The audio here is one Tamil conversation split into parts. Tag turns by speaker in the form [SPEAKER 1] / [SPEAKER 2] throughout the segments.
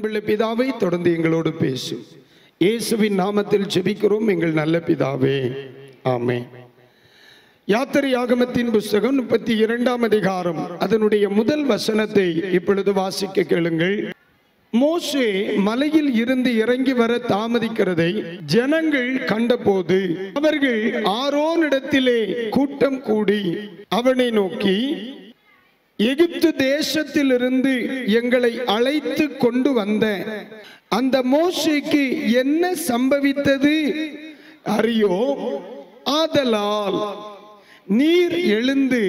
[SPEAKER 1] அன்புள்ள பிதாவை தொடர்ந்து எங்களோடு பேசும் இயேசுவின் நாமத்தில் ஜெபிக்கிறோம் எங்கள் நல்ல பிதாவே ஆமென் யாத்திரை ஆகமத்தின் புஸ்தகம் முப்பத்தி இரண்டாம் அதிகாரம் அதனுடைய முதல் வசனத்தை இப்பொழுது வாசிக்க கேளுங்கள் மோசே மலையில் இருந்து இறங்கி வர தாமதிக்கிறதை ஜனங்கள் கண்டபோது அவர்கள் ஆரோனிடத்திலே கூட்டம் கூடி அவனை நோக்கி எகிப்து தேசத்திலிருந்து எங்களை அழைத்து கொண்டு வந்த அந்த மோசேக்கு என்ன சம்பவித்தது அறியோ ஆதலால் நீர் எழுந்து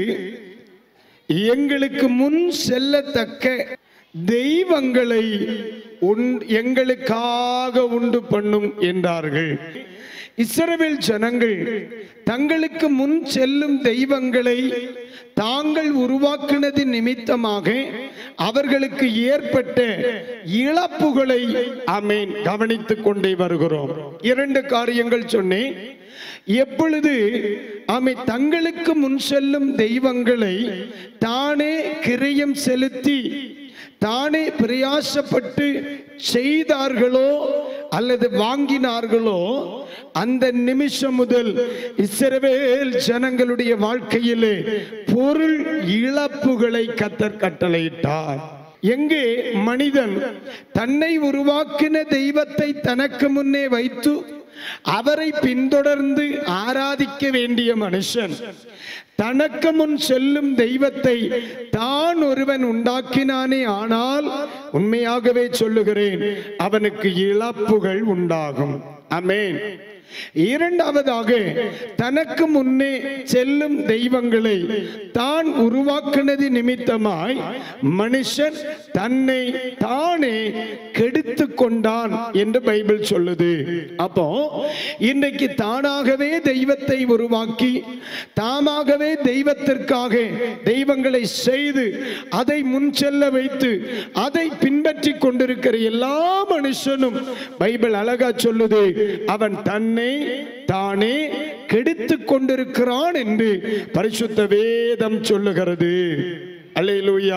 [SPEAKER 1] எங்களுக்கு முன் செல்லத்தக்க தெய்வங்களை உண்- எங்களுக்காக உண்டு பண்ணும் என்றார்கள் இஸ்ரவேல் ஜனங்கள் தங்களுக்கு முன் செல்லும் தெய்வங்களை தாங்கள் உருவாக்கினது நிமித்தமாக அவர்களுக்கு ஏற்பட்ட இழப்புகளை அமேன் கவனித்துக் கொண்டே வருகிறோம் இரண்டு காரியங்கள் சொன்னேன் எப்பொழுது அமை தங்களுக்கு முன் செல்லும் தெய்வங்களை தானே கிரயம் செலுத்தி தானே பிரயாசப்பட்டு செய்தார்களோ அல்லது வாங்கினார்களோ அந்த நிமிஷம் முதல் இஸ்ரவேல் ஜனங்களுடைய வாழ்க்கையிலே பொருள் இழப்புகளை கத்தர் கட்டளையிட்டார் எங்கே மனிதன் தன்னை உருவாக்கின தெய்வத்தை தனக்கு முன்னே வைத்து அவரை பின்தொடர்ந்து ஆராதிக்க வேண்டிய மனுஷன் தனக்கு முன் செல்லும் தெய்வத்தை தான் ஒருவன் உண்டாக்கினானே ஆனால் உண்மையாகவே சொல்லுகிறேன் அவனுக்கு இழப்புகள் உண்டாகும் அமேன் இரண்டாவதாக தனக்கு முன்னே செல்லும் தெய்வங்களை தான் உருவாக்கினது நிமித்தமாய் மனுஷன் தன்னை தானே கெடுத்து கொண்டான் என்று பைபிள் சொல்லுது அப்போ இன்றைக்கு தானாகவே தெய்வத்தை உருவாக்கி தாமாகவே தெய்வத்திற்காக தெய்வங்களை செய்து அதை முன் செல்ல வைத்து அதை பின்பற்றி கொண்டிருக்கிற எல்லா மனுஷனும் பைபிள் அழகா சொல்லுது அவன் தன்னை தானே கெடுத்து கொண்டிருக்கிறான் என்று பரிசுத்த வேதம் சொல்லுகிறது அல்லேலூயா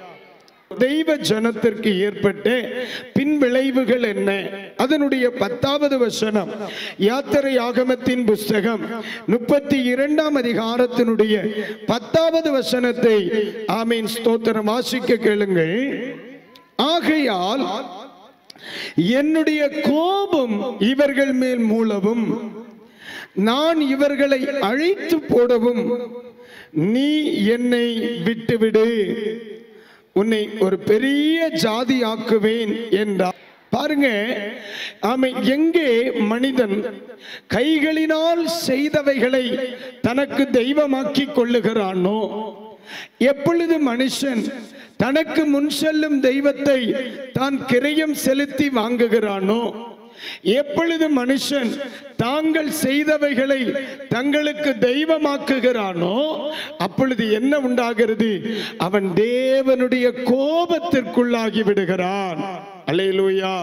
[SPEAKER 1] தெய்வ ஜனத்திற்கு ஏற்பட்ட பின்விளைவுகள் என்ன அதனுடைய பத்தாவது வசனம் யாத்திரை ஆகமத்தின் புஸ்தகம் முப்பத்தி இரண்டாம் அதிகாரத்தினுடைய பத்தாவது வசனத்தை ஆமீன் ஸ்தோத்திரம் வாசிக்க கேளுங்கள் ஆகையால் என்னுடைய கோபம் இவர்கள் மேல் மூலவும் நான் இவர்களை அழைத்து போடவும் நீ என்னை விட்டுவிடு உன்னை ஒரு பெரிய ஜாதி ஆக்குவேன் என்றார் பாருங்க ஆமை எங்கே மனிதன் கைகளினால் செய்தவைகளை தனக்கு தெய்வமாக்கி கொள்ளுகிறானோ எப்பொழுது மனுஷன் தனக்கு முன் செல்லும் தெய்வத்தை தான் கிரயம் செலுத்தி வாங்குகிறானோ எப்பொழுது மனுஷன் தாங்கள் செய்தவைகளை தங்களுக்கு தெய்வமாக்குகிறானோ அப்பொழுது என்ன உண்டாகிறது அவன் தேவனுடைய கோபத்திற்குள்ளாகி விடுகிறான் அல்லேலூயா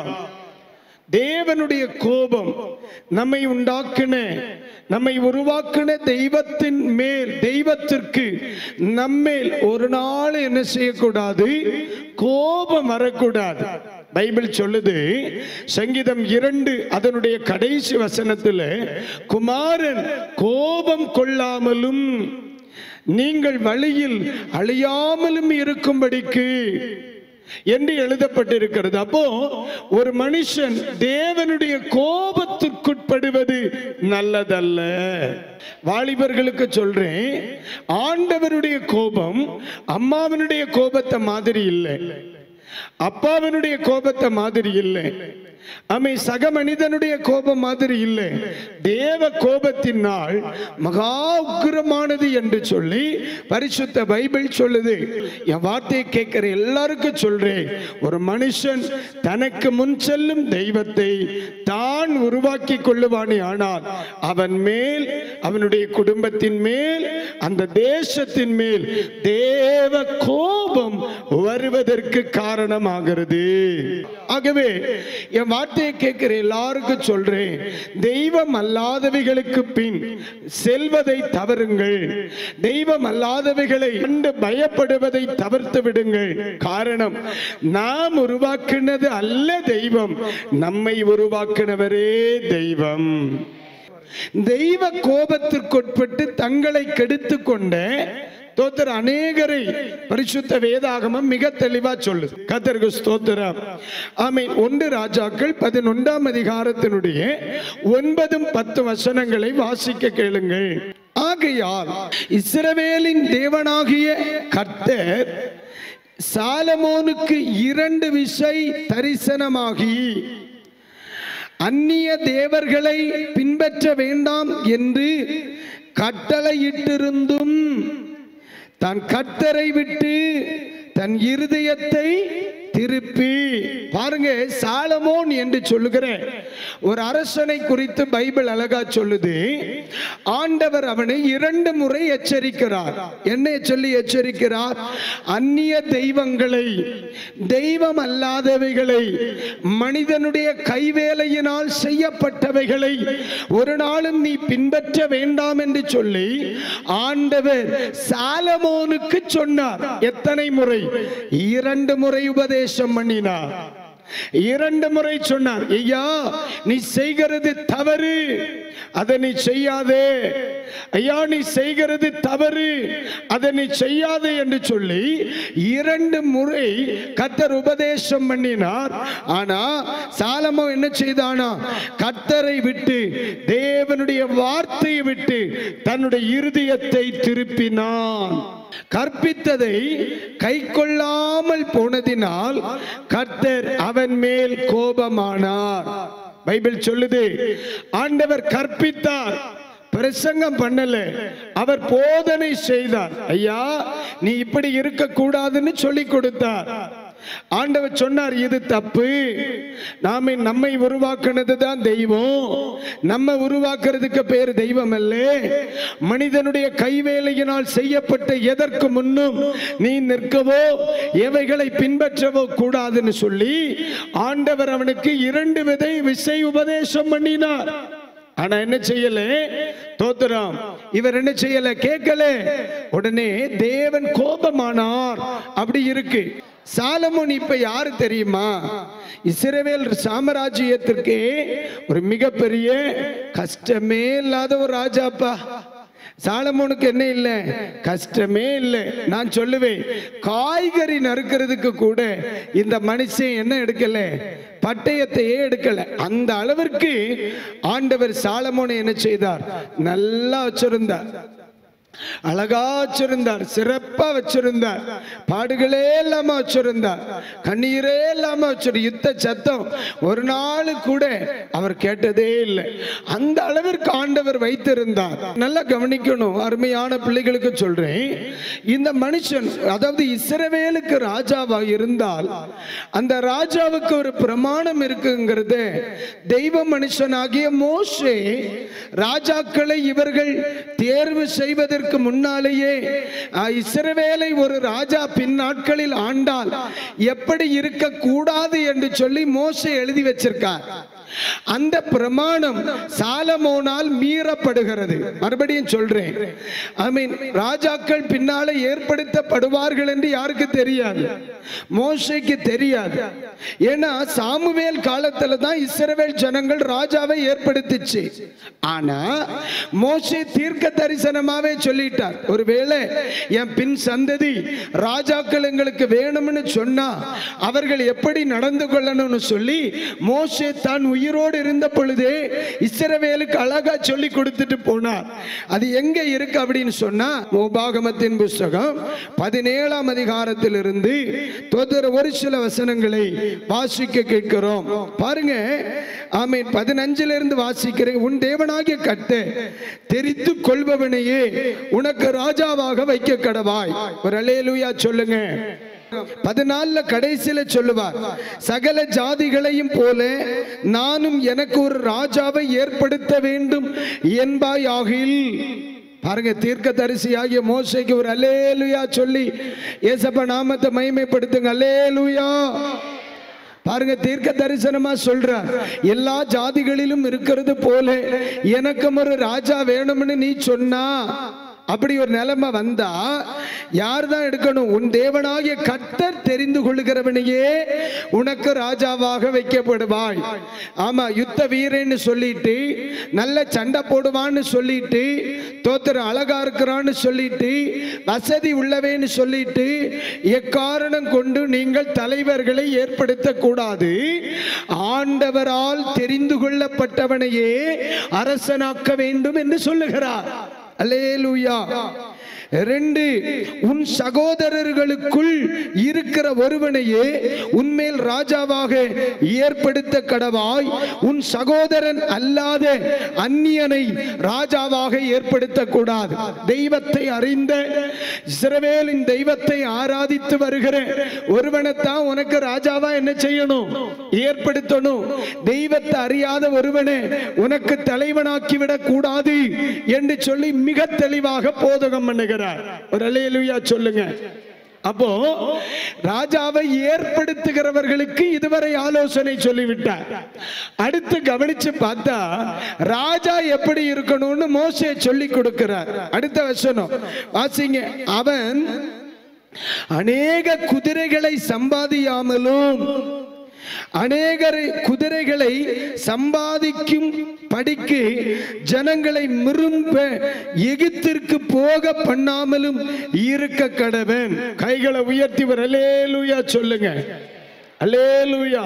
[SPEAKER 1] தேவனுடைய கோபம் நம்மை உண்டாக்கின நம்மை உருவாக்கின தெய்வத்தின் மேல் தெய்வத்திற்கு நம்மேல் ஒரு நாள் என்ன செய்யக்கூடாது கோபம் வரக்கூடாது பைபிள் சொல்லுது சங்கீதம் இரண்டு அதனுடைய கடைசி வசனத்தில் குமாரன் கோபம் கொள்ளாமலும் நீங்கள் வழியில் அழியாமலும் இருக்கும்படிக்கு என்று எழுதப்பட்டிருக்கிறது அப்போ ஒரு மனுஷன் தேவனுடைய கோபத்திற்குட்படுவது நல்லதல்ல வாலிபர்களுக்கு சொல்றேன் ஆண்டவருடைய கோபம் அம்மாவனுடைய கோபத்தை மாதிரி இல்லை அப்பாவனுடைய கோபத்தை மாதிரி இல்லை அமை சக மனிதனுடைய கோபம் மாதிரி இல்லை தேவ கோபத்தின் நாள் மகா உக்கிரமானது என்று சொல்லி பரிசுத்த பைபிள் சொல்லுது என் வார்த்தையை கேட்கிற எல்லாருக்கும் சொல்றேன் ஒரு மனுஷன் தனக்கு முன் செல்லும் தெய்வத்தை தான் உருவாக்கி கொள்ளுவானே ஆனால் அவன் மேல் அவனுடைய குடும்பத்தின் மேல் அந்த தேசத்தின் மேல் தேவ கோபம் வருவதற்கு காரணமாகிறது ஆகவே என் வார்த்தையை கேட்கிற எல்லாருக்கும் சொல்றேன் தெய்வம் அல்லாதவைகளுக்கு பின் செல்வதை தவறுங்கள் தெய்வம் அல்லாதவைகளை கண்டு பயப்படுவதை தவிர்த்து விடுங்கள் காரணம் நாம் உருவாக்கினது அல்ல தெய்வம் நம்மை உருவாக்கினவரே தெய்வம் தெய்வ கோபத்திற்குட்பட்டு தங்களை கெடுத்துக் கொண்ட தோத்திர அநேகரை பரிசுத்த வேதாகமம் மிக தெளிவா சொல்லுது கத்தருக்கு ஸ்தோத்திரம் ஆமீன் ஒன்று ராஜாக்கள் பதினொன்றாம் அதிகாரத்தினுடைய ஒன்பதும் பத்து வசனங்களை வாசிக்க கேளுங்கள் ஆகையால் இஸ்ரவேலின் தேவனாகிய கர்த்தர் சாலமோனுக்கு இரண்டு விசை தரிசனமாகி அந்நிய தேவர்களை பின்பற்ற வேண்டாம் என்று கட்டளையிட்டிருந்தும் தன் கர்த்தரை விட்டு தன் இருதயத்தை திருப்பி பாருங்க சாலமோன் என்று சொல்லுகிற ஒரு அரசனை குறித்து பைபிள் அழகா சொல்லுது ஆண்டவர் அவனை இரண்டு முறை எச்சரிக்கிறார் என்ன சொல்லி எச்சரிக்கிறார் அந்நிய தெய்வங்களை தெய்வம் அல்லாதவைகளை மனிதனுடைய கைவேலையினால் செய்யப்பட்டவைகளை ஒரு நாளும் நீ பின்பற்ற வேண்டாம் என்று சொல்லி ஆண்டவர் சாலமோனுக்கு சொன்னார் எத்தனை முறை இரண்டு முறை உபதேசம் பண்ணினார் இரண்டு முறை சொன்னார் ஐயா நீ செய்கிறது தவறு அதை நீ செய்யாதே ஐயா நீ செய்கிறது தவறு அதை நீ செய்யாதே என்று சொல்லி இரண்டு முறை கத்தர் உபதேசம் பண்ணினார் ஆனா சாலமோ என்ன செய்தானா கத்தரை விட்டு தேவனுடைய வார்த்தையை விட்டு தன்னுடைய இருதயத்தை திருப்பினான் கற்பித்ததை கை கொள்ளாமல் போனதினால் கர்த்தர் அவன் மேல் கோபமானார் பைபிள் சொல்லுது ஆண்டவர் கற்பித்தார் பிரசங்கம் பண்ணல அவர் போதனை செய்தார் ஐயா நீ இப்படி இருக்க கூடாதுன்னு சொல்லி கொடுத்தார் ஆண்டவர் சொன்னார் இது தப்பு நாம நம்மை உருவாக்குனது தான் தெய்வம் நம்ம உருவாக்குறதுக்கு பேர் தெய்வம் அல்ல மனிதனுடைய கைவேலையினால் செய்யப்பட்ட எதற்கு முன்னும் நீ நிற்கவோ எவைகளை பின்பற்றவோ கூடாதுன்னு சொல்லி ஆண்டவர் அவனுக்கு இரண்டு விதை விசை உபதேசம் பண்ணினார் ஆனா என்ன செய்யல தோத்திரம் இவர் என்ன செய்யல கேட்கல உடனே தேவன் கோபமானார் அப்படி இருக்கு சாலமோன் இப்ப யாரு தெரியுமா இஸ்ரவேல் சாம்ராஜ்யத்திற்கு ஒரு மிகப்பெரிய கஷ்டமே இல்லாத ஒரு ராஜாப்பா சாலமோனுக்கு என்ன இல்லை கஷ்டமே இல்லை நான் சொல்லுவேன் காய்கறி நறுக்கிறதுக்கு கூட இந்த மனுஷன் என்ன எடுக்கல பட்டயத்தையே எடுக்கல அந்த அளவிற்கு ஆண்டவர் சாலமோனை என்ன செய்தார் நல்லா வச்சிருந்தார் அழகா வச்சிருந்தார் சிறப்பா வச்சிருந்தார் பாடுகளே இல்லாம வச்சிருந்தார் கண்ணீரே இல்லாம வச்சிரு யுத்த சத்தம் ஒரு நாள் கூட அவர் கேட்டதே இல்லை அந்த அளவிற்கு ஆண்டவர் வைத்திருந்தார் நல்லா கவனிக்கணும் அருமையான பிள்ளைகளுக்கு சொல்றேன் இந்த மனுஷன் அதாவது இஸ்ரவேலுக்கு ராஜாவா இருந்தால் அந்த ராஜாவுக்கு ஒரு பிரமாணம் இருக்குங்கிறது தெய்வ மனுஷனாகிய மோசே ராஜாக்களை இவர்கள் தேர்வு செய்வதற்கு முன்னாலேயே அஹ், இஸ்ரவேலை ஒரு ராஜா பின் நாட்களில் ஆண்டால் எப்படி இருக்க கூடாது என்று சொல்லி மோசே எழுதி வச்சிருக்கார் அந்த பிரமாணம் சாலமோனால் மீறப்படுகிறது மறுபடியும் சொல்றேன் ஐ மீன் ராஜாக்கள் பின்னால ஏற்படுத்தப்படுவார்கள் என்று யாருக்கு தெரியாது மோசைக்கு தெரியாது ஏன்னா சாமுவேல் காலத்துல தான் இஸ்ரவேல் ஜனங்கள் ராஜாவை ஏற்படுத்திச்சு ஆனா மோசே தீர்க்க தரிசனமாவே சொல்லிட்டார் ஒருவேளை என் பின் சந்ததி ராஜாக்கள் எங்களுக்கு வேணும்னு சொன்னா அவர்கள் எப்படி நடந்து கொள்ளணும்னு சொல்லி மோசே தான் உயிரோடு இருந்த பொழுதே இஸ்ரவேலுக்கு அழகா சொல்லி கொடுத்துட்டு போனார் அது எங்க இருக்கு அப்படின்னு சொன்னா உபாகமத்தின் புஸ்தகம் பதினேழாம் அதிகாரத்திலிருந்து தோதர ஒரு சில வசனங்களை வாசிக்க கேட்கிறோம் பாருங்க ஆமீன் பதினஞ்சுல இருந்து வாசிக்கிறேன் உன் தேவனாகிய கட்ட தெரித்து கொள்பவனையே உனக்கு ராஜாவாக வைக்க கடவாய் ஒரு அலேலுயா சொல்லுங்க பதினாலுல கடைசியில சொல்லுவார் சகல ஜாதிகளையும் போல நானும் எனக்கு ஒரு ராஜாவை ஏற்படுத்த வேண்டும் என்பாய் ஆகில் பாருங்க தீர்க்க தரிசியாகிய மோசைக்கு ஒரு அலேலுயா சொல்லி ஏசப்ப நாமத்தை மகிமைப்படுத்துங்க அலேலுயா பாருங்க தீர்க்க தரிசனமா சொல்றார் எல்லா ஜாதிகளிலும் இருக்கிறது போல எனக்கும் ஒரு ராஜா வேணும்னு நீ சொன்னா அப்படி ஒரு நிலைமை வந்தா யார் தான் எடுக்கணும் உன் தேவனாகிய கர்த்தர் தெரிந்து கொள்கிறவனையே உனக்கு ராஜாவாக வைக்கப்படுவாய் ஆமா யுத்த வீரன்னு சொல்லிட்டு நல்ல சண்டை போடுவான்னு சொல்லிட்டு தோத்திர அழகா இருக்கிறான்னு சொல்லிட்டு வசதி உள்ளவேன்னு சொல்லிட்டு எக்காரணம் கொண்டு நீங்கள் தலைவர்களை ஏற்படுத்த கூடாது ஆண்டவரால் தெரிந்து கொள்ளப்பட்டவனையே அரசனாக்க வேண்டும் என்று சொல்லுகிறார் அல்லேலூயா ரெண்டு உன் சகோதரர்களுக்குள் இருக்கிற ஒருவனையே உன்மேல் ராஜாவாக ஏற்படுத்த கடவாய் உன் சகோதரன் அல்லாத அந்நியனை ராஜாவாக ஏற்படுத்த கூடாது தெய்வத்தை அறிந்த இஸ்ரவேலின் தெய்வத்தை ஆராதித்து வருகிற ஒருவனைத்தான் உனக்கு ராஜாவா என்ன செய்யணும் ஏற்படுத்தணும் தெய்வத்தை அறியாத ஒருவனை உனக்கு தலைவனாக்கி விடக் கூடாது என்று சொல்லி மிக தெளிவாக போதகம் பண்ணுகிறார் ஒரு அலையலுயா சொல்லுங்க அப்போ ராஜாவை ஏற்படுத்துகிறவர்களுக்கு இதுவரை ஆலோசனை சொல்லிவிட்டார் அடுத்து கவனிச்சு பார்த்தா ராஜா எப்படி இருக்கணும்னு மோசே சொல்லி கொடுக்கிறார் அடுத்த வசனம் வாசிங்க அவன் அநேக குதிரைகளை சம்பாதியாமலும் அநேகரை குதிரைகளை சம்பாதிக்கும் படிக்கு ஜனங்களை மிரும்ப எகிப்திற்கு போக பண்ணாமலும் இருக்க கடவன் கைகளை உயர்த்தி வர அலேலுயா சொல்லுங்க அலேலுயா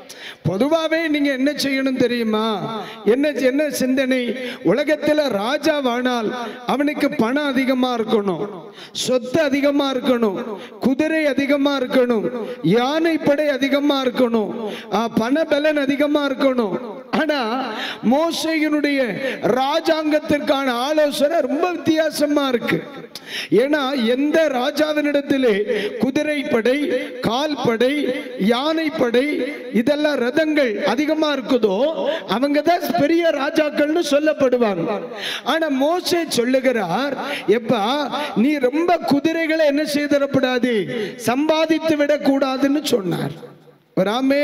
[SPEAKER 1] பொதுவாவே நீங்க என்ன செய்யணும் தெரியுமா என்ன என்ன சிந்தனை உலகத்துல ராஜாவானால் அவனுக்கு பணம் அதிகமா இருக்கணும் சொத்து அதிகமா இருக்கணும் குதிரை அதிகமா இருக்கணும் யானைப்படை அதிகமா இருக்கணும் ஆ, பணபலன் அதிகமா இருக்கணும் ஆனா மோசையினுடைய ராஜாங்கத்திற்கான ஆலோசனை ரொம்ப வித்தியாசமா இருக்கு ஏன்னா எந்த ராஜாவினிடத்திலே குதிரைப்படை கால்படை யானைப்படை இதெல்லாம் ரதங்கள் அதிகமா இருக்குதோ அவங்க தான் பெரிய ராஜாக்கள்னு சொல்லப்படுவாங்க ஆனா மோசே சொல்லுகிறார் எப்பா நீ ரொம்ப குதிரைகளை என்ன செய்திடக்கூடாது சம்பாதித்து விடக்கூடாதுன்னு சொன்னார் ராமே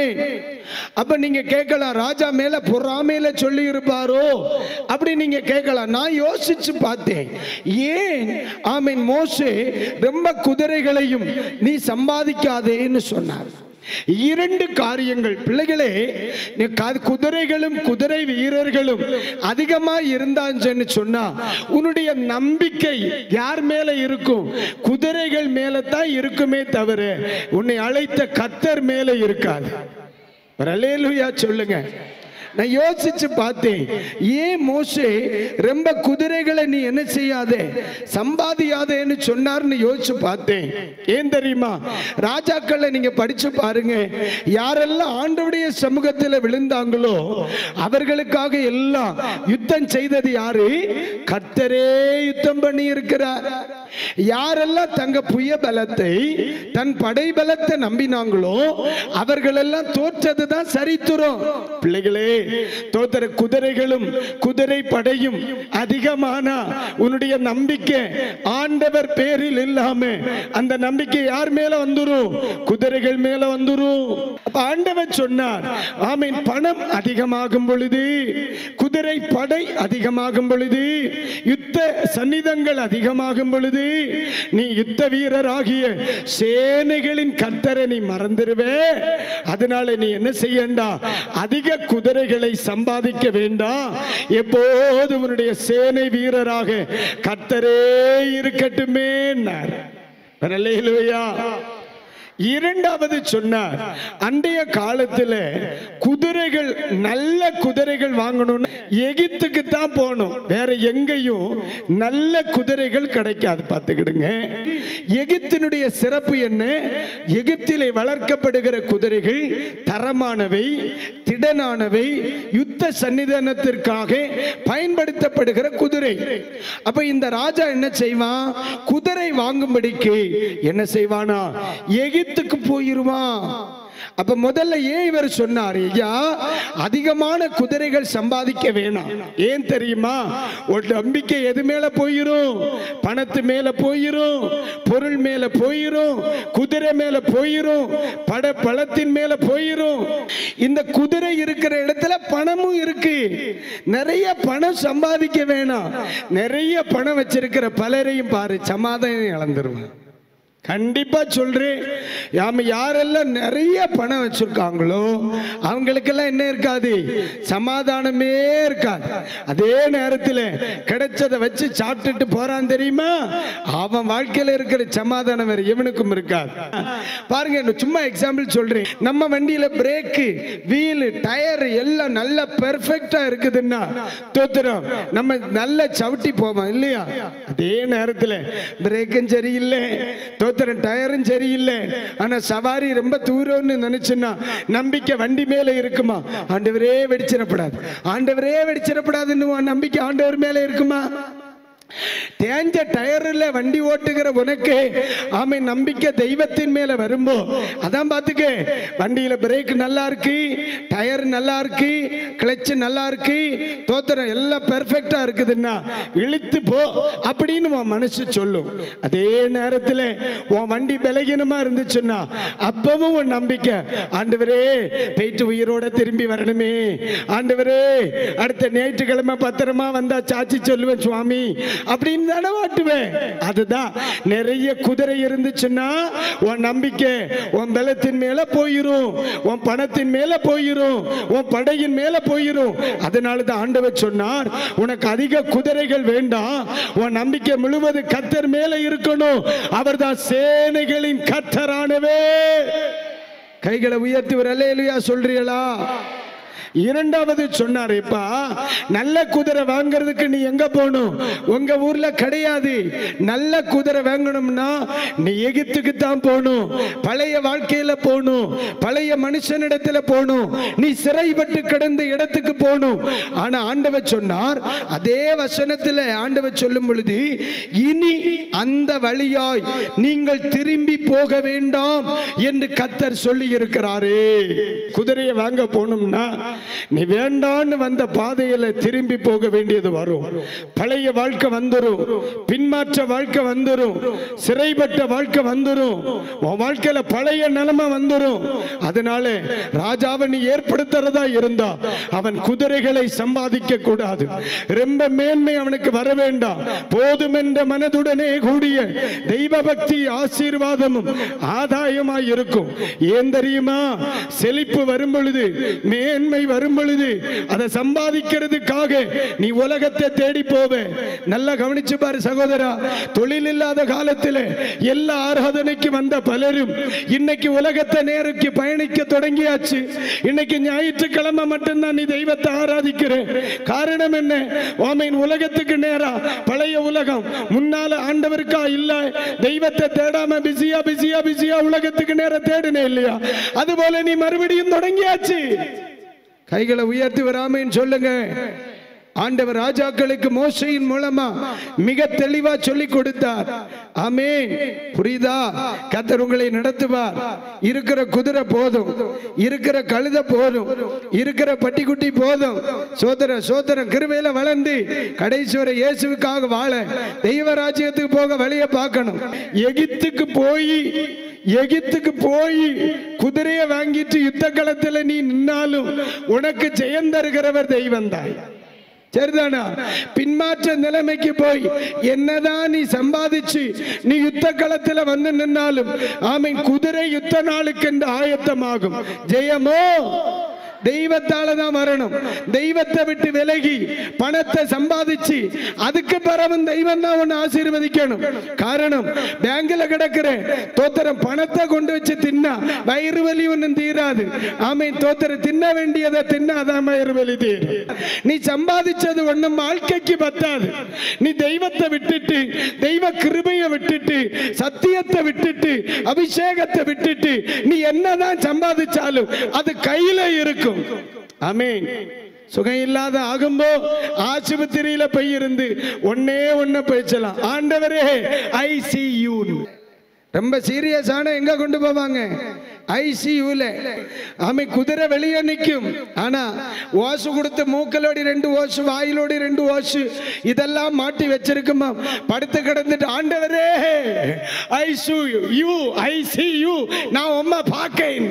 [SPEAKER 1] அப்ப நீங்க கேட்கலாம் ராஜா மேல பொறாமையில சொல்லி இருப்பாரோ அப்படி நீங்க கேட்கலாம் நான் யோசிச்சு பார்த்தேன் ஏன் ஆமீன் மோசே ரொம்ப குதிரைகளையும் நீ சம்பாதிக்காதேன்னு சொன்னார் இரண்டு காரியங்கள் பிள்ளைகளே நீ க- குதிரைகளும் குதிரை வீரர்களும் அதிகமா இருந்தான்னு சொன்னா உன்னுடைய நம்பிக்கை யார் மேல இருக்கும் குதிரைகள் மேல தான் இருக்குமே தவிர உன்னை அழைத்த கத்தர் மேல இருக்காது ஒரு அல்லேலூயா சொல்லுங்க நான் யோசிச்சு பார்த்தேன் ஏன் மோசே ரொம்ப குதிரைகளை நீ என்ன செய்யாதே சம்பாதியாதேன்னு சொன்னார்னு யோசிச்சு பார்த்தேன் ஏன் தெரியுமா ராஜாக்களை நீங்க படிச்சு பாருங்க யாரெல்லாம் ஆண்டவுடைய சமூகத்தில் விழுந்தாங்களோ அவர்களுக்காக எல்லாம் யுத்தம் செய்தது யாரு கர்த்தரே யுத்தம் பண்ணி இருக்கிறார் யாரெல்லாம் தங்க புய பலத்தை தன் படை பலத்தை நம்பினாங்களோ அவர்களெல்லாம் தோற்றது தான் சரித்திரம் பிள்ளைகளே தோத்தர குதிரைகளும் குதிரை படையும் அதிகமானா உன்னுடைய நம்பிக்கை ஆண்டவர் பேரில் இல்லாம அந்த நம்பிக்கை யார் மேல வந்துரும் குதிரைகள் மேல வந்துரும் அப்ப ஆண்டவர் சொன்னார் ஆமீன் பணம் அதிகமாகும் பொழுது குதிரை படை அதிகமாகும் பொழுது யுத்த சன்னிதங்கள் அதிகமாகும் பொழுது நீ யுத்த வீரராகிய சேனைகளின் கர்த்தரை நீ மறந்துடுவே அதனால நீ என்ன செய்யண்டா அதிக குதிரைகளை சம்பாதிக்க வேண்டாம் எப்போது உன்னுடைய சேனை வீரராக கர்த்தரே இருக்கட்டுமே இரண்டாவது சொன்னார் அன்றைய காலத்துல குதிரைகள் நல்ல குதிரைகள் வாங்கணும்னு எகிப்துக்கு தான் போகணும் வேற எங்கேயும் நல்ல குதிரைகள் கிடைக்காது பார்த்துக்கிடுங்க எகிப்தினுடைய சிறப்பு என்ன எகிப்திலே வளர்க்கப்படுகிற குதிரைகள் தரமானவை திடனானவை யுத்த சன்னிதானத்திற்காக பயன்படுத்தப்படுகிற குதிரை அப்ப இந்த ராஜா என்ன செய்வான் குதிரை வாங்கும்படிக்கு என்ன செய்வானா எகிப்துக்கு போயிருவான் அப்ப முதல்ல ஏன் இவர் சொன்னார் ஐயா அதிகமான குதிரைகள் சம்பாதிக்க வேணாம் ஏன் தெரியுமா ஒரு நம்பிக்கை எது மேல போயிரும் பணத்து மேல போயிரும் பொருள் மேல போயிரும் குதிரை மேல போயிரும் பட பழத்தின் மேல போயிரும் இந்த குதிரை இருக்கிற இடத்துல பணமும் இருக்கு நிறைய பணம் சம்பாதிக்க வேணாம் நிறைய பணம் வச்சிருக்கிற பலரையும் பாரு சமாதானம் இழந்துருவேன் கண்டிப்பா சொல்றேன் யாம யாரெல்லாம் நிறைய பணம் வச்சிருக்காங்களோ அவங்களுக்கெல்லாம் என்ன இருக்காது சமாதானமே இருக்காது அதே நேரத்தில் கிடைச்சதை வச்சு சாப்பிட்டுட்டு போறான் தெரியுமா அவன் வாழ்க்கையில இருக்கிற சமாதானம் வேற எவனுக்கும் இருக்காது பாருங்க நான் சும்மா எக்ஸாம்பிள் சொல்றேன் நம்ம வண்டியில பிரேக்கு வீலு டயர் எல்லாம் நல்ல பெர்ஃபெக்டா இருக்குதுன்னா தோத்துறோம் நம்ம நல்ல சவிட்டி போவோம் இல்லையா அதே நேரத்தில் பிரேக்கும் சரியில்லை தோத்துறோம் டயரும் சரியில்லை ஆனா சவாரி ரொம்ப தூரம்னு நினைச்சுன்னா நம்பிக்கை வண்டி மேல இருக்குமா ஆண்டவரே வெடிச்சிடப்படாது ஆண்டவரே வெடிச்சிடப்படாதுன்னு உன் நம்பிக்கை ஆண்டவர் மேல இருக்குமா தேஞ்ச டயரில் வண்டி ஓட்டுகிற உனக்கு ஆமை நம்பிக்கை தெய்வத்தின் மேல வரும்போ அதான் பார்த்துக்க வண்டியில பிரேக் நல்லா இருக்கு டயர் நல்லா இருக்கு கிளச் நல்லா இருக்கு தோத்திரம் எல்லாம் பெர்ஃபெக்டா இருக்குதுன்னா இழுத்து போ அப்படின்னு உன் மனசு சொல்லும் அதே நேரத்தில் உன் வண்டி பலகீனமா இருந்துச்சுன்னா அப்பவும் உன் நம்பிக்கை ஆண்டவரே போயிட்டு உயிரோட திரும்பி வரணுமே ஆண்டவரே அடுத்த ஞாயிற்றுக்கிழமை பத்திரமா வந்தா சாட்சி சொல்லுவேன் சுவாமி அப்படின்னு தானே வாட்டுவேன் அதுதான் நிறைய குதிரை இருந்துச்சுன்னா உன் நம்பிக்கை உன் பலத்தின் மேல போயிரும் உன் பணத்தின் மேல போயிரும் உன் படையின் மேல போயிரும் அதனால தான் ஆண்டவர் சொன்னார் உனக்கு அதிக குதிரைகள் வேண்டாம் உன் நம்பிக்கை முழுவது கத்தர் மேல இருக்கணும் அவர்தான் சேனைகளின் கத்தரானவே கைகளை உயர்த்தி ஒரு அலையிலையா சொல்றீங்களா இரண்டாவது சொன்னாருப்பா நல்ல குதிரை வாங்குறதுக்கு நீ எங்க போகணும் உங்க ஊர்ல கிடையாது நல்ல குதிரை வாங்கணும்னா நீ எகிப்துக்கு தான் போகணும் பழைய வாழ்க்கையில போகணும் பழைய மனுஷனிடத்துல போகணும் நீ சிறைப்பட்டு கிடந்த இடத்துக்கு போகணும் ஆனா ஆண்டவர் சொன்னார் அதே வசனத்துல ஆண்டவர் சொல்லும் பொழுது இனி அந்த வழியாய் நீங்கள் திரும்பி போக வேண்டாம் என்று கத்தர் சொல்லி இருக்கிறாரே குதிரையை வாங்க போகணும்னா நீ வேண்டான்னு வந்த பாதையில திரும்பி போக வேண்டியது வரும் பழைய வாழ்க்கை வந்துரும் பின்மாற்ற வாழ்க்கை வந்துரும் சிறைப்பட்ட வாழ்க்கை வந்துரும் உன் வாழ்க்கையில பழைய நிலைமை வந்துரும் அதனால ராஜாவை நீ ஏற்படுத்துறதா இருந்தா அவன் குதிரைகளை சம்பாதிக்க கூடாது ரொம்ப மேன்மை அவனுக்கு வர வேண்டாம் போதும் என்ற மனதுடனே கூடிய தெய்வ பக்தி ஆசீர்வாதமும் ஆதாயமாய் இருக்கும் ஏன் தெரியுமா செழிப்பு வரும் பொழுது மேன்மை வரும் பொழுது அதை சம்பாதிக்கிறதுக்காக நீ உலகத்தை தேடி போவே நல்லா கவனிச்சு பாரு சகோதரா தொழில் இல்லாத காலத்தில் எல்லா ஆராதனைக்கு வந்த பலரும் இன்னைக்கு உலகத்தை நேருக்கு பயணிக்க தொடங்கியாச்சு இன்னைக்கு ஞாயிற்றுக்கிழமை மட்டும்தான் நீ தெய்வத்தை ஆராதிக்கிற காரணம் என்ன ஓமையின் உலகத்துக்கு நேரா பழைய உலகம் முன்னால ஆண்டவருக்கா இல்ல தெய்வத்தை தேடாம பிஸியா பிஸியா பிஸியா உலகத்துக்கு நேர தேடுனே இல்லையா அதுபோல நீ மறுபடியும் தொடங்கியாச்சு கைகளை உயர்த்தி வராமன்னு சொல்லுங்க ஆண்டவர் ராஜாக்களுக்கு மோசையின் மூலமா மிக தெளிவா சொல்லி கொடுத்தார் ஆமே புரியுதா கத்தர் உங்களை நடத்துவார் இருக்கிற குதிரை போதும் இருக்கிற கழுத போதும் இருக்கிற பட்டிக்குட்டி போதும் சோதர சோதரம் கிருபையில வளர்ந்து கடைசி வரை இயேசுவுக்காக வாழ தெய்வ ராஜ்யத்துக்கு போக வழியை பார்க்கணும் எகிப்துக்கு போய் எகிப்துக்கு போய் குதிரையை வாங்கிட்டு யுத்த களத்துல நீ நின்னாலும் உனக்கு ஜெயம் தருகிறவர் தெய்வம் தான் சரிதானா பின்மாற்ற நிலைமைக்கு போய் என்னதான் நீ சம்பாதிச்சு நீ யுத்த களத்துல வந்து நின்னாலும் ஆமை குதிரை யுத்த நாளுக்கு என்று ஆயத்தமாகும் ஜெயமோ தெய்வத்தால தான் வரணும் தெய்வத்தை விட்டு விலகி பணத்தை சம்பாதிச்சு அதுக்கு பிறகும் தெய்வம் தான் உன்னை ஆசீர்வதிக்கணும் காரணம் பேங்க்ல கிடக்கிற தோத்திரம் பணத்தை கொண்டு வச்சு தின்னா வயிறு வலி ஒன்றும் தீராது ஆமை தோத்திரம் தின்ன வேண்டியதை தின்னாதான் வயிறு வலி தீரும் நீ சம்பாதிச்சது ஒண்ணும் வாழ்க்கைக்கு பத்தாது நீ தெய்வத்தை விட்டுட்டு தெய்வ கிருபையை விட்டுட்டு சத்தியத்தை விட்டுட்டு அபிஷேகத்தை விட்டுட்டு நீ என்னதான் சம்பாதிச்சாலும் அது கையில இருக்கும் ஆமென் சுகம் இல்லாத ஆகும்போ ஆஸ்பத்திரியில போய் இருந்து ஒன்னே ஒன்ன பேசலாம் ஆண்டவரே ஐ சி யூ ரொம்ப சீரியஸான எங்க கொண்டு போவாங்க ஐசியூல ஆமை குதிரை வெளியே நிற்கும் ஆனா ஓசு கொடுத்து மூக்கலோடி ரெண்டு ஓசு வாயிலோடி ரெண்டு ஓசு இதெல்லாம் மாட்டி வச்சிருக்குமா படுத்து கிடந்துட்டு ஆண்டவரே ஐசு யூ ஐசி யூ நான் உம்மா பார்க்கேன்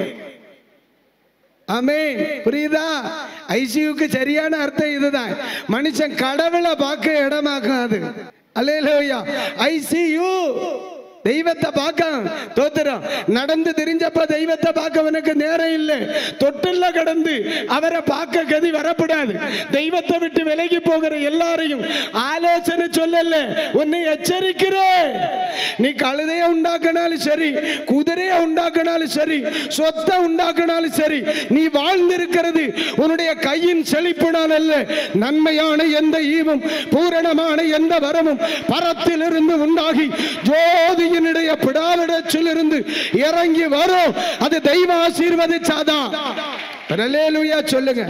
[SPEAKER 1] ஆமென் புரியுதா ஐசியூக்கு சரியான அர்த்தம் இதுதான் மனுஷன் கடவுளை பார்க்க இடமாக்காது அல்லேலூயா ஐசியூ தெய்வத்தை பார்க்க தோத்துறோம் நடந்து தெரிஞ்சப்ப தெய்வத்தை பார்க்க உனக்கு நேரம் இல்லை தொட்டுல கடந்து அவரை பார்க்க கதி வரக்கூடாது தெய்வத்தை விட்டு விலகி போகிற எல்லாரையும் ஆலோசனை சொல்லல உன்னை எச்சரிக்கிறேன் நீ கழுதைய உண்டாக்கினாலும் சரி குதிரைய உண்டாக்கினாலும் சரி சொத்தை உண்டாக்கினாலும் சரி நீ வாழ்ந்திருக்கிறது உன்னுடைய கையின் செழிப்புனால் அல்ல நன்மையான எந்த ஈவும் பூரணமான எந்த வரமும் பரத்திலிருந்து உண்டாகி ஜோதியினுடைய பிடாலிடத்திலிருந்து இறங்கி வரும் அது தெய்வ ஆசீர்வதிச்சாதான் அல்லேலூயா சொல்லுங்க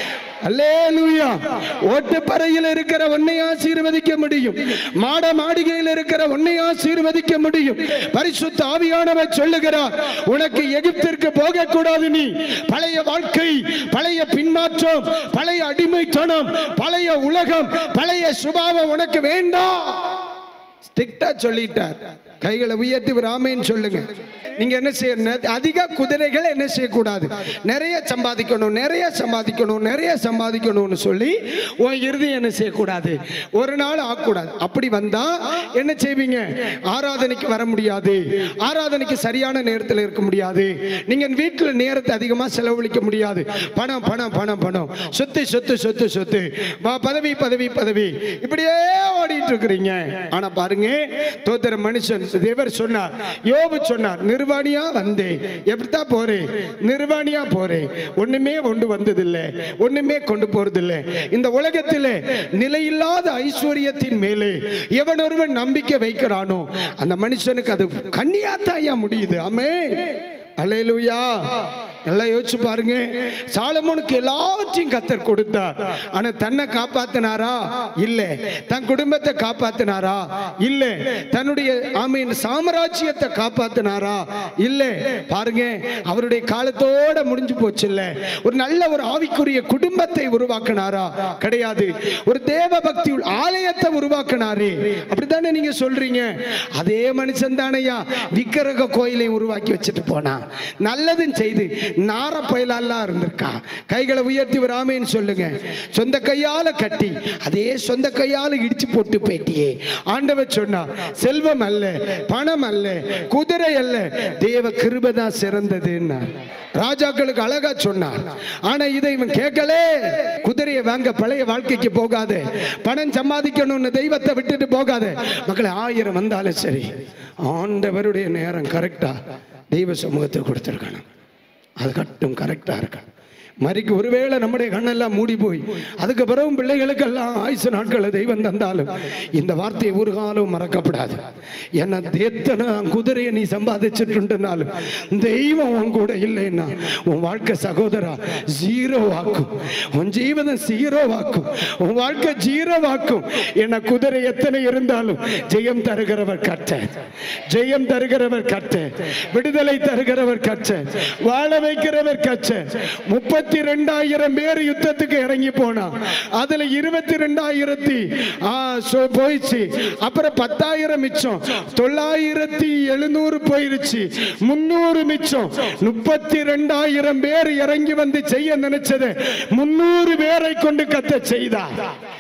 [SPEAKER 1] அல்லேலூயா ஓட்டுப்பறையில் இருக்கிற உன்னை ஆசீர்வதிக்க முடியும் மாட மாளிகையில் இருக்கிற உன்னை ஆசீர்வதிக்க முடியும் பரிசுத்த ஆவியானவர் சொல்லுகிறார் உனக்கு எகிப்திற்கு போக கூடாது நீ பழைய வாழ்க்கை பழைய பின்மாற்றம் பழைய அடிமைத்தனம் பழைய உலகம் பழைய சுபாவம் உனக்கு வேண்டாம் ஸ்ட்ரிக்டா சொல்லிட்டார் கைகளை உயர்த்தி ஒரு ஆமைன்னு சொல்லுங்க நீங்க என்ன செய்யணும் அதிக குதிரைகள் என்ன செய்யக்கூடாது நிறைய சம்பாதிக்கணும் நிறைய சம்பாதிக்கணும் நிறைய சம்பாதிக்கணும்னு சொல்லி உன் இறுதி என்ன செய்யக்கூடாது ஒரு நாள் ஆகக்கூடாது அப்படி வந்தா என்ன செய்வீங்க ஆராதனைக்கு வர முடியாது ஆராதனைக்கு சரியான நேரத்தில் இருக்க முடியாது நீங்க வீட்டில் நேரத்தை அதிகமாக செலவழிக்க முடியாது பணம் பணம் பணம் பணம் சொத்து சொத்து சொத்து சொத்து வா, பதவி பதவி பதவி இப்படியே ஓடிட்டு இருக்கிறீங்க ஆனா பாருங்க தோத்திர மனுஷன் தேவர் சொன்னார் யோபு சொன்னார் நிர்வாணியா வந்தேன் எப்படித்தான் போறேன் நிர்வாணியா போறேன் ஒண்ணுமே கொண்டு வந்ததில்லை ஒண்ணுமே கொண்டு போறதில்லை இந்த உலகத்திலே நிலையில்லாத ஐஸ்வர்யத்தின் மேலே எவன் ஒருவன் நம்பிக்கை வைக்கிறானோ அந்த மனுஷனுக்கு அது கண்ணியாத்தாயா முடியுது ஆமே அல்லேலூயா நல்லா யோசிச்சு பாருங்க சாலமோனுக்கு எல்லாத்தையும் கத்தர் கொடுத்தார் ஆனா தன்னை காப்பாத்தினாரா இல்ல தன் குடும்பத்தை காப்பாத்தினாரா இல்ல தன்னுடைய ஆமையின் சாம்ராஜ்யத்தை காப்பாத்தினாரா இல்ல பாருங்க அவருடைய காலத்தோட முடிஞ்சு போச்சு இல்ல ஒரு நல்ல ஒரு ஆவிக்குரிய குடும்பத்தை உருவாக்கினாரா கிடையாது ஒரு தேவ பக்தி உள்ள ஆலயத்தை உருவாக்கினாரே அப்படித்தானே நீங்க சொல்றீங்க அதே மனுஷன் தானையா விக்கிரக கோயிலை உருவாக்கி வச்சுட்டு போனான் நல்லதும் செய்து நார பயலெல்லாம் இருந்திருக்கா கைகளை உயர்த்தி வராமேன்னு சொல்லுங்க சொந்த கையால கட்டி அதே சொந்த கையால இடிச்சு போட்டு போயிட்டியே ஆண்டவர் சொன்னா செல்வம் அல்ல பணம் அல்ல குதிரை அல்ல தேவ கிருபை தான் சிறந்ததுன்னா ராஜாக்களுக்கு அழகா சொன்னார் ஆனா இதை இவன் கேட்கல குதிரையை வாங்க பழைய வாழ்க்கைக்கு போகாத பணம் சம்பாதிக்கணும்னு தெய்வத்தை விட்டுட்டு போகாத மக்களை ஆயிரம் வந்தாலும் சரி ஆண்டவருடைய நேரம் கரெக்டா தெய்வ சமூகத்தை கொடுத்துருக்கணும் அது கட்டும் கரெக்டா இருக்கணும் மறிக்கு ஒருவேளை நம்முடைய கண்ணெல்லாம் மூடி போய் அதுக்கு பிறகும் பிள்ளைகளுக்கெல்லாம் ஆயுசு நாட்களை தெய்வம் தந்தாலும் இந்த வார்த்தையை ஒரு காலம் மறக்கப்படாது என்ன எத்தனை குதிரையை நீ சம்பாதிச்சிட்டுனாலும் தெய்வம் உன் கூட இல்லைன்னா உன் வாழ்க்கை சகோதரா ஜீரோ ஆக்கும் உன் ஜீவனம் ஜீரோ ஆக்கும் உன் வாழ்க்கை ஜீரோ ஆக்கும் என்ன குதிரை எத்தனை இருந்தாலும் ஜெயம் தருகிறவர் கட்ட ஜெயம் தருகிறவர் கட்ட விடுதலை தருகிறவர் கட்ட வாழ வைக்கிறவர் கச்ச முப்பத்தி ரெண்டாயிரம் பேர் யுத்தத்துக்கு இறங்கி போனா அதுல இருபத்தி ரெண்டாயிரத்தி போயிடுச்சு அப்புறம் பத்தாயிரம் மிச்சம் தொள்ளாயிரத்தி எழுநூறு போயிருச்சு முன்னூறு மிச்சம் முப்பத்தி ரெண்டாயிரம் பேர் இறங்கி வந்து செய்ய நினைச்சது முன்னூறு பேரை கொண்டு கத்த செய்தார்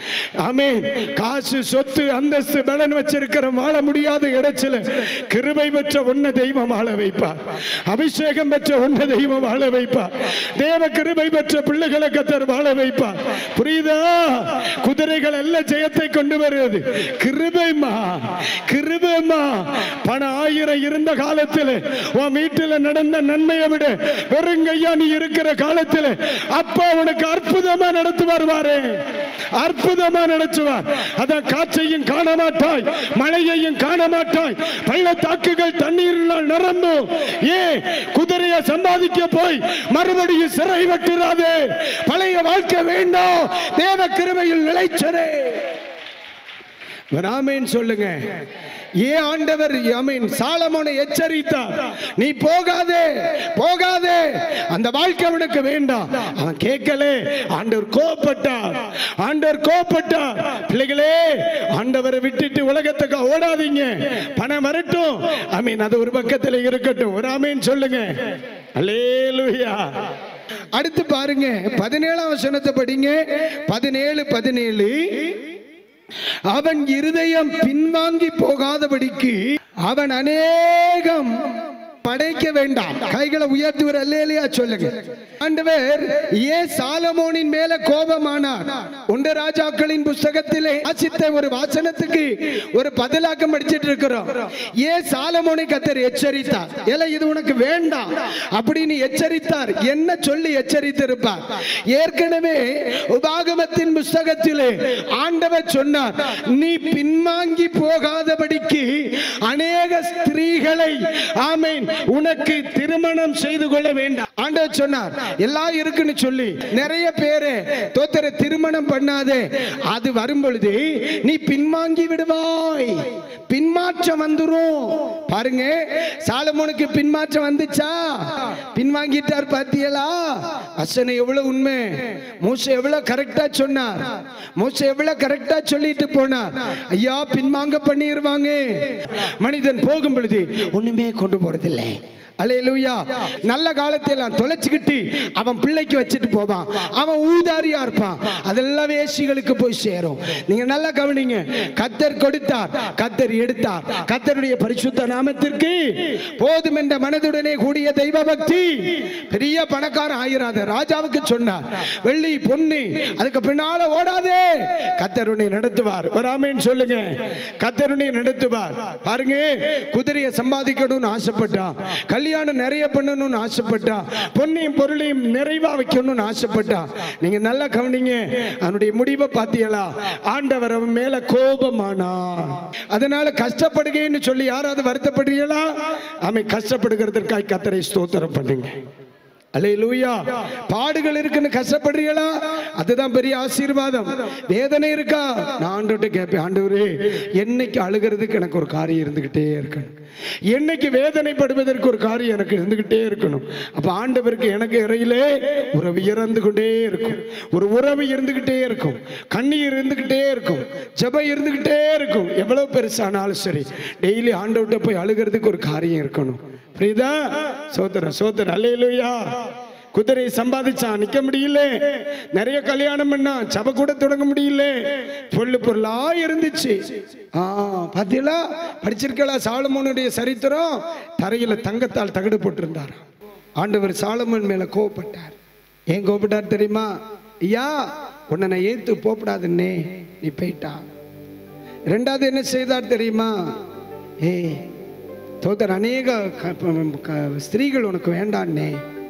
[SPEAKER 1] ஆமென் காசு சொத்து அந்தஸ்து பலன் வச்சிருக்கிற வாழ முடியாத இடத்துல கிருபை பெற்ற ஒன்ன தெய்வம் வாழ வைப்பார் அபிஷேகம் பெற்ற ஒன்ன தெய்வம் வாழ வைப்பார் தேவ கிருபை பெற்ற பிள்ளைகளை கத்தர் வாழ வைப்பார் புரியுதா குதிரைகள் எல்லாம் ஜெயத்தை கொண்டு வருவது கிருபைமா கிருபைமா பணம் ஆயிரம் இருந்த காலத்தில் உன் வீட்டில் நடந்த நன்மையை விட வெறுங்கையா நீ இருக்கிற காலத்தில் அப்பா உனக்கு அற்புதமா நடத்து வருவாரே அற்புதமா நடத்துவார் அதான் காற்றையும் காண மாட்டாய் மழையையும் காண மாட்டாய் பள்ளத்தாக்குகள் தண்ணீரினால் நிரம்பும் ஏ குதிரையை சம்பாதிக்க போய் மறுபடியும் சிறை வெட்டுறாதே பழைய வாழ்க்கை வேண்டாம் தேவ கிருபையில் நிலைச்சரே ஆமென் சொல்லுங்க ஏன் ஆண்டவர் ஆமென் சாலமோனை எச்சரித்தார் நீ போகாதே போகாதே அந்த வாழ்க்கை அவனுக்கு வேண்டாம் அவன் கேட்கல ஆண்டவர் கோபப்பட்டார் ஆண்டவர் கோபப்பட்டார் பிள்ளைகளே ஆண்டவரை விட்டுட்டு உலகத்துக்கு ஓடாதீங்க பணம் வரட்டும் ஆமீன் அது ஒரு பக்கத்துல இருக்கட்டும் ஒரு ஆமீன் சொல்லுங்க அல்லேலூயா அடுத்து பாருங்க பதினேழாம் வசனத்தை படிங்க பதினேழு பதினேழு அவன் இருதயம் பின்வாங்கி போகாதபடிக்கு அவன் அநேகம் படைக்க வேண்டாம் கைகளை உயர்த்துவர் அல்லேலியா சொல்லுங்க ஆண்டவர் ஏன் சாலமோனின் மேல கோபமானார் ஒன்று ராஜாக்களின் புஸ்தகத்திலே வாசித்த ஒரு வாசனத்துக்கு ஒரு பதிலாக்கம் படிச்சிட்டு இருக்கிறோம் ஏன் சாலமோனை கத்தர் எச்சரித்தார் ஏல இது உனக்கு வேண்டாம் அப்படின்னு எச்சரித்தார் என்ன சொல்லி எச்சரித்திருப்பார் ஏற்கனவே உபாகமத்தின் புஸ்தகத்திலே ஆண்டவர் சொன்னார் நீ பின்வாங்கி போகாதபடிக்கு அநேக ஸ்திரீகளை ஆமேன் உனக்கு திருமணம் செய்து கொள்ள வேண்டாம் ஆண்டவர் சொன்னார் எல்லாம் இருக்குன்னு சொல்லி நிறைய பேரு தோத்தர திருமணம் பண்ணாதே அது வரும் பொழுது நீ பின்வாங்கி விடுவாய் பின்மாற்றம் வந்துரும் பாருங்க சாலமோனுக்கு பின்மாற்றம் வந்துச்சா பின்வாங்கிட்டார் பாத்தியலா அசனை எவ்வளவு உண்மை மூசை எவ்வளவு கரெக்டா சொன்னார் மூசை எவ்வளவு கரெக்டா சொல்லிட்டு போனார் ஐயா பின்வாங்க பண்ணிடுவாங்க மனிதன் போகும் பொழுது ஒண்ணுமே கொண்டு போறதில்லை அலையலூயா நல்ல காலத்தில் தொலைச்சுக்கிட்டு அவன் பிள்ளைக்கு வச்சுட்டு போவான் அவன் ஊதாரியா இருப்பான் அதெல்லாம் வேசிகளுக்கு போய் சேரும் நீங்க நல்லா கவனிங்க கத்தர் கொடுத்தார் கத்தர் எடுத்தார் கத்தருடைய பரிசுத்த நாமத்திற்கு போதும் என்ற மனதுடனே கூடிய தெய்வ பக்தி பெரிய பணக்காரன் ஆயிராத ராஜாவுக்கு சொன்னார் வெள்ளி பொண்ணு அதுக்கு பின்னால ஓடாதே கத்தருனை நடத்துவார் வராமேன்னு சொல்லுங்க கத்தருனை நடத்துவார் பாருங்க குதிரையை சம்பாதிக்கணும்னு ஆசைப்பட்டான் கல்யாணம் நிறைய பண்ணணும்னு ஆசைப்பட்டா பொன்னையும் பொருளையும் நிறைவா வைக்கணும்னு ஆசைப்பட்டா நீங்க நல்லா கவனிங்க அவனுடைய முடிவை பார்த்தீங்களா ஆண்டவர் அவன் மேல கோபமானா அதனால கஷ்டப்படுகன்னு சொல்லி யாராவது வருத்தப்படுறீங்களா அவன் கஷ்டப்படுகிறதற்காக கத்தரை ஸ்தோத்திரம் பண்ணுங்க அல்லேலூயா பாடுகள் இருக்குன்னு கஷ்டப்படுறீங்களா அதுதான் பெரிய ஆசீர்வாதம் வேதனை இருக்கா நான் ஆண்டவர்கிட்ட கேட்பேன் ஆண்டவரே என்னைக்கு அழுகிறதுக்கு எனக்கு ஒரு காரியம் இருந்துகிட்டே இருக்கணும் என்னைக்கு வேதனைப்படுவதற்கு ஒரு காரியம் எனக்கு இருந்துகிட்டே இருக்கணும் அப்ப ஆண்டவருக்கு எனக்கு இறையிலே உறவு இறந்து கொண்டே இருக்கும் ஒரு உறவு இருந்துகிட்டே இருக்கும் கண்ணீர் இருந்துகிட்டே இருக்கும் ஜெபம் இருந்துகிட்டே இருக்கும் எவ்வளவு பெருசானாலும் சரி டெய்லி ஆண்டவர்கிட்ட போய் அழுகிறதுக்கு ஒரு காரியம் இருக்கணும் புரியுதா சோதர சோதர அல்லேலூயா குதிரை சம்பாதிச்சான் நிக்க முடியல நிறைய கல்யாணம் பண்ணான் சபை கூட தொடங்க முடியல பொருள் பொருளா இருந்துச்சு ஆ பாத்தீங்களா படிச்சிருக்கலா சாலமோனுடைய சரித்திரம் தரையில தங்கத்தால் தகடு போட்டிருந்தார் ஆண்டவர் சாலமோன் மேல கோவப்பட்டார் ஏன் கோவப்பட்டார் தெரியுமா ஐயா உன்னை நான் ஏத்து போப்படாதுன்னே நீ போயிட்டா ரெண்டாவது என்ன செய்தார் தெரியுமா ஏய் தோத்தர் அநேக க- ப- க- ஸ்திரீகள் உனக்கு வேண்டான்னே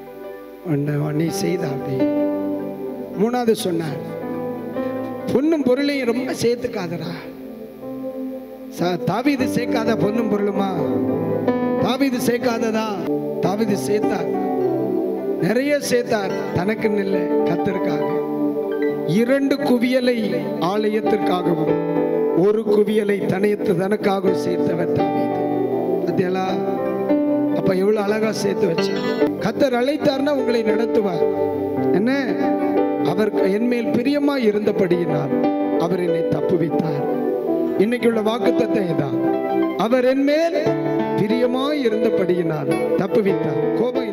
[SPEAKER 1] உன்னை நீ செய்த அப்படி மூணாவது சொன்னார் பொண்ணும் பொருளையும் ரொம்ப சேர்த்துக்காதடா ச- தாவீது சேர்க்காத பொண்ணும் பொருளுமா தாவீது சேர்க்காததா தாவீது சேர்த்தார் நிறைய சேர்த்தார் தனக்குன்னு இல்லை கத்திற்காக இரண்டு குவியலை ஆலயத்திற்காகவும் ஒரு குவியலை தனையத்து தனக்காகவும் சேர்த்தவர் தாவீது பாத்தியாளா அப்ப எவ்வளவு அழகா சேர்த்து வச்சார் கத்தர் அழைத்தார்னா உங்களை நடத்துவார் என்ன அவர் என் மேல் பிரியமா இருந்தபடியினால் அவர் என்னை தப்புவித்தார் இன்னைக்கு உள்ள வாக்குத்தத்தை இதான் அவர் என் மேல் பிரியமாய் இருந்தபடியினால் தப்புவித்தார் கோபம்